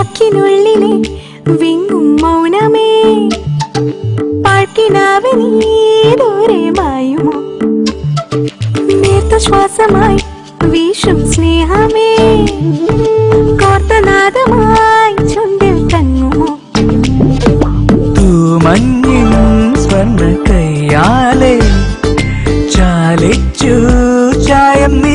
വാക്കിനുള്ളിലെ വിങ്ങും മൗനമേ പാട്ടിനാവ് നീ ദൂരെ മായുമോ നേർത്ത ശ്വാസമായി വീശും സ്നേഹമേ കോർത്തനാദമായി ചുണ്ടിൽ തങ്ങുമോ തൂമഞ്ഞിൻ സ്വർണ്ണ കയ്യാലെ ചാലിച്ചു ചായം നീ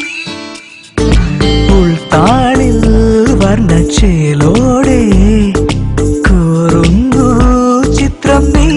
ഉൾത്താളിൽ വർണ്ണച്ചേലോടെ കൂറുന്നു ചിത്രം നീ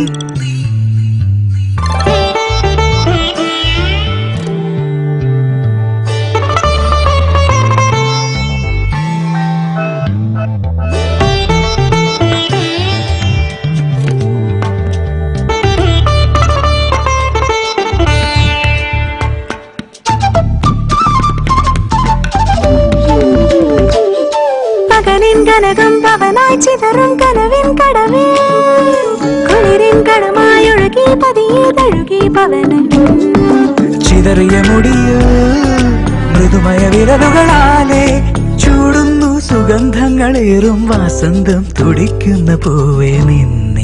പകലിൻ കനകം പവനായി ചിതറും കനവിൻ കടവേ കുളിരിൻ കടമായി ഒഴുകി പതിയെ തഴുകി പവനൻ ചിതറിയ മുടിയ മൃദുമയ വിരലുകളാലെ ചൂടുന്നു സുഗന്ധങ്ങളേറും വാസന്തം തുടിക്കുന്ന പൂവേ നിന്നേ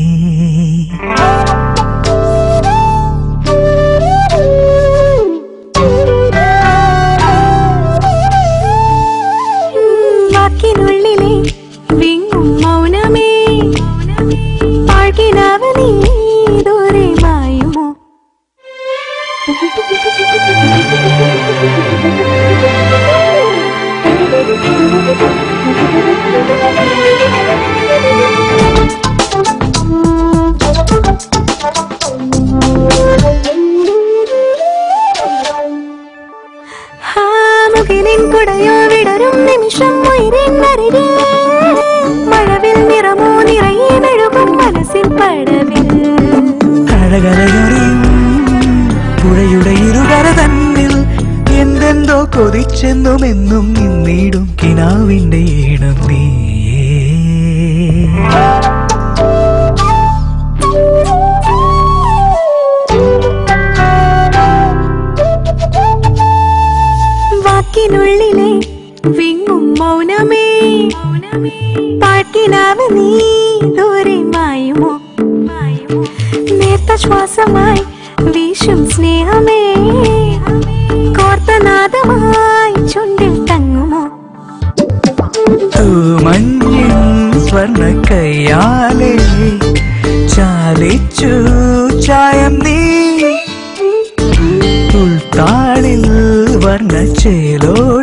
വാക്കിനുള്ളിലെ വിങ്ങും മൗനമേ പാഴ്കിനാവ് നീ ദൂരെ മായുമോ ആ മുകിലിൻ കുടയോ വിടരും നിമിഷം ഉയരിൻ അരികെ മഴവിൽ നിറമോ നിറയെ മെഴുകും മനസ്സിൻ പടവിൽ കഴകരയറിയും പുഴയുടെ ഇരുകര തന്നിൽ എന്തെന്തോ കൊതിച്ചെന്നും എന്നും നിന്നിടും കിനാവിന്റെ ഈണം നീയേ വാക്കിനുള്ളിലെ വിങ്ങും മൗനമേ പാട്ടിനാവ് നീ ദൂരെ മായുമോ നേർത്ത ശ്വാസമായി വീശും സ്നേഹമേ കോർത്തനാദമായി ചുണ്ടിൽ തങ്ങുമോ തൂമഞ്ഞിൻ സ്വർണ്ണ കയ്യാലെ ചാലിച്ചു ചായം നീ ഉൾത്താളിൽ വർണ്ണച്ചേലോടെ